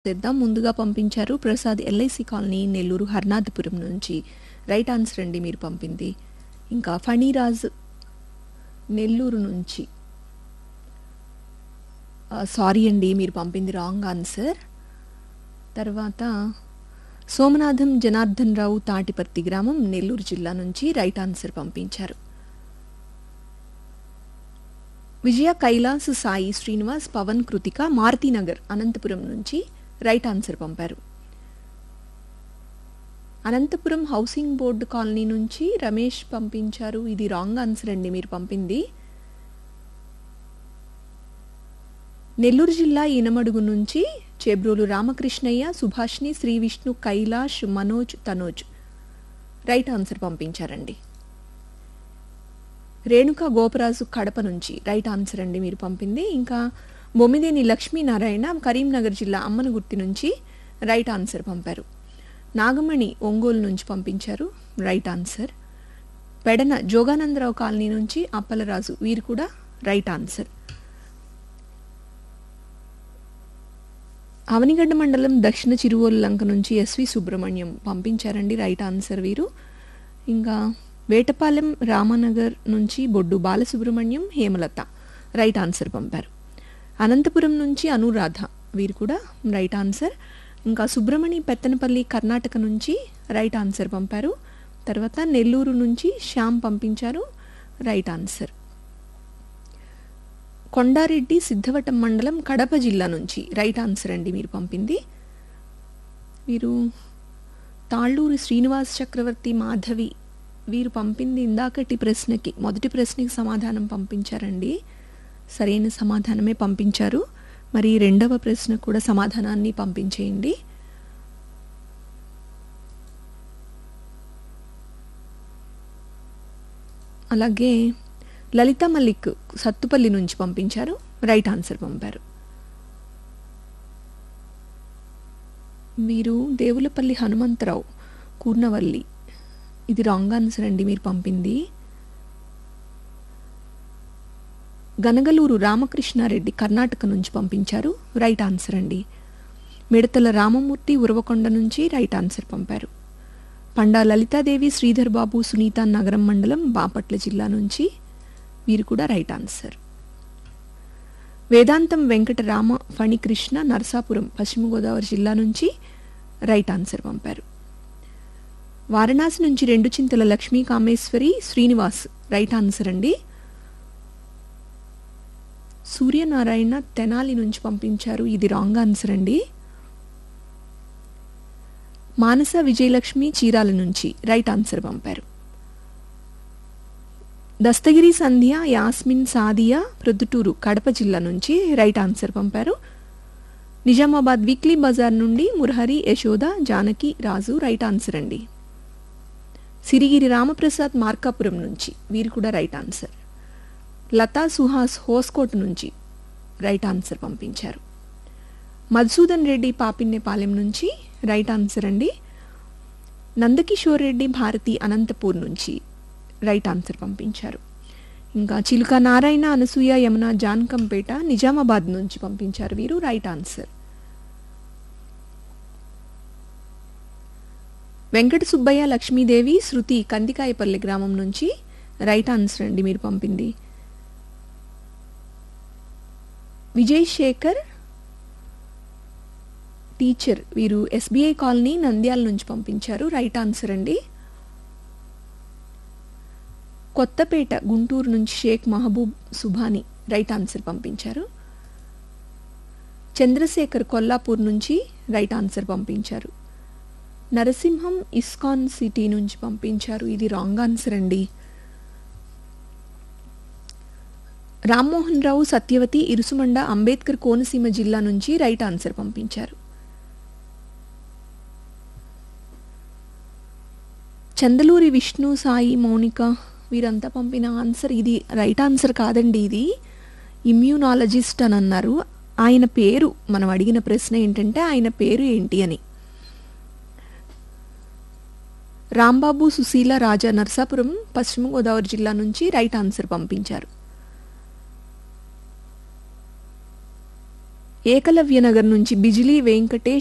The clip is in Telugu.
చేద్దాం ముందుగా పంపించారు ప్రసాద్ ఎల్ఐసి కాలనీ నెల్లూరు హర్నాథపురం నుంచి రైట్ ఆన్సర్ అండి మీరు పంపింది ఇంకా ఫణిరాజ్ నెల్లూరు నుంచి సారీ అండి మీరు పంపింది రాంగ్ ఆన్సర్ తర్వాత సోమనాథం జనార్దన్ రావు తాటిపర్తి గ్రామం నెల్లూరు జిల్లా నుంచి రైట్ ఆన్సర్ పంపించారు విజయ కైలాస్ సాయి శ్రీనివాస్ పవన్ కృతిక మారుతీనగర్ అనంతపురం నుంచి రైట్ ఆన్సర్ పంపారు అనంతపురం హౌసింగ్ బోర్డు కాలనీ నుంచి రమేష్ పంపించారు ఇది రాంగ్ ఆన్సర్ అండి మీరు పంపింది నెల్లూరు జిల్లా ఈనమడుగు నుంచి చేబ్రోలు రామకృష్ణయ్య సుభాష్ని శ్రీ విష్ణు కైలాష్ మనోజ్ తనోజ్ రైట్ ఆన్సర్ పంపించారండి రేణుక గోపరాజు కడప నుంచి రైట్ ఆన్సర్ అండి మీరు పంపింది ఇంకా బొమ్మిదేని లక్ష్మీనారాయణ కరీంనగర్ జిల్లా అమ్మనగుర్తి నుంచి రైట్ ఆన్సర్ పంపారు నాగమణి ఒంగోలు నుంచి పంపించారు right answer Pedana Joganandarao colony నుంచి అప్పలరాజు వీరు కూడా రైట్ ఆన్సర్ అవనిగడ్డ మండలం దక్షిణ చిరువోలు లంక నుంచి ఎస్వి సుబ్రహ్మణ్యం పంపించారండి రైట్ ఆన్సర్ వీరు ఇంకా వేటపాలెం రామనగర్ నుంచి బొడ్డు బాలసుబ్రహ్మణ్యం హేమలత రైట్ ఆన్సర్ పంపారు అనంతపురం నుంచి అనురాధ వీరు కూడా రైట్ ఆన్సర్ ఇంకా సుబ్రహ్మణి పెత్తనపల్లి కర్ణాటక నుంచి రైట్ ఆన్సర్ పంపారు తర్వాత నెల్లూరు నుంచి శ్యామ్ పంపించారు రైట్ ఆన్సర్ కొండారెడ్డి సిద్ధవటం మండలం కడప జిల్లా నుంచి రైట్ ఆన్సర్ అండి మీరు పంపింది వీరు తాళ్ళూరి శ్రీనివాస్ చక్రవర్తి మాధవి వీరు పంపింది ఇందాకటి ప్రశ్నకి మొదటి ప్రశ్నకి సమాధానం పంపించారండి సరైన సమాధానమే పంపించారు మరి రెండవ ప్రశ్న కూడా సమాధానాన్ని పంపించేయండి అలాగే లలిత మల్లిక్ సత్తుపల్లి నుంచి పంపించారు రైట్ ఆన్సర్ పంపారు మీరు దేవులపల్లి హనుమంతరావు కూర్నవల్లి ఇది రాంగ్ ఆన్సర్ అండి మీరు పంపింది గనగలూరు రామకృష్ణారెడ్డి కర్ణాటక నుంచి పంపించారు రైట్ ఆన్సర్ అండి మిడతల రామమూర్తి ఉరవకొండ నుంచి రైట్ ఆన్సర్ పంపారు పండా లలితాదేవి శ్రీధర్ బాబు సునీత నగరం మండలం బాపట్ల జిల్లా నుంచి వీరు కూడా రైట్ ఆన్సర్ వేదాంతం వెంకటరామ ఫణికృష్ణ నరసాపురం పశ్చిమ గోదావరి జిల్లా నుంచి రైట్ ఆన్సర్ పంపారు వారణాసి నుంచి రెండు చింతల లక్ష్మీ కామేశ్వరి శ్రీనివాస్ రైట్ ఆన్సర్ అండి సూర్యనారాయణ తెనాలి నుంచి పంపించారు ఇది రాంగ్ ఆన్సర్ అండి మానస విజయలక్ష్మి చీరాల నుంచి రైట్ ఆన్సర్ పంపారు దస్తగిరి సంధ్య యాస్మిన్ సాదియా ప్రొద్దుటూరు కడప జిల్లా నుంచి రైట్ ఆన్సర్ పంపారు నిజామాబాద్ వీక్లీ బజార్ నుండి మురహరి యశోద జానకి రాజు రైట్ ఆన్సర్ అండి సిరిగిరి రామప్రసాద్ మార్కాపురం నుంచి వీరు కూడా రైట్ ఆన్సర్ లతా సుహాస్ హోస్కోట్ నుంచి రైట్ ఆన్సర్ పంపించారు మధుసూదన్ రెడ్డి పాపిన్నెపాలెం నుంచి రైట్ ఆన్సర్ అండి నందకిషోర్ రెడ్డి భారతి అనంతపూర్ నుంచి రైట్ ఆన్సర్ పంపించారు ఇంకా చిలుక నారాయణ అనసూయ యమున జాన్కంపేట నిజామాబాద్ నుంచి పంపించారు వీరు రైట్ ఆన్సర్ వెంకట సుబ్బయ్య లక్ష్మీదేవి శృతి కందికాయపల్లి గ్రామం నుంచి రైట్ ఆన్సర్ అండి మీరు పంపింది విజయ్ శేఖర్ టీచర్ వీరు ఎస్బీఐ కాలనీ నంద్యాల నుంచి పంపించారు రైట్ ఆన్సర్ అండి కొత్తపేట గుంటూరు నుంచి షేక్ మహబూబ్ సుభాని రైట్ ఆన్సర్ పంపించారు చంద్రశేఖర్ కొల్లాపూర్ నుంచి రైట్ ఆన్సర్ పంపించారు నరసింహం ఇస్కాన్ సిటీ నుంచి పంపించారు ఇది రాంగ్ ఆన్సర్ అండి రామ్మోహన్ రావు సత్యవతి ఇరుసుమండ అంబేద్కర్ కోనసీమ జిల్లా నుంచి రైట్ ఆన్సర్ పంపించారు చందలూరి విష్ణు సాయి మౌనిక వీరంతా పంపిన ఆన్సర్ ఇది రైట్ ఆన్సర్ కాదండి ఇది ఇమ్యూనాలజిస్ట్ అని అన్నారు ఆయన పేరు మనం అడిగిన ప్రశ్న ఏంటంటే ఆయన పేరు ఏంటి అని రాంబాబు సుశీల రాజా నర్సాపురం పశ్చిమ గోదావరి జిల్లా నుంచి రైట్ ఆన్సర్ పంపించారు ఏకలవ్య నగర్ నుంచి బిజిలీ వెంకటేష్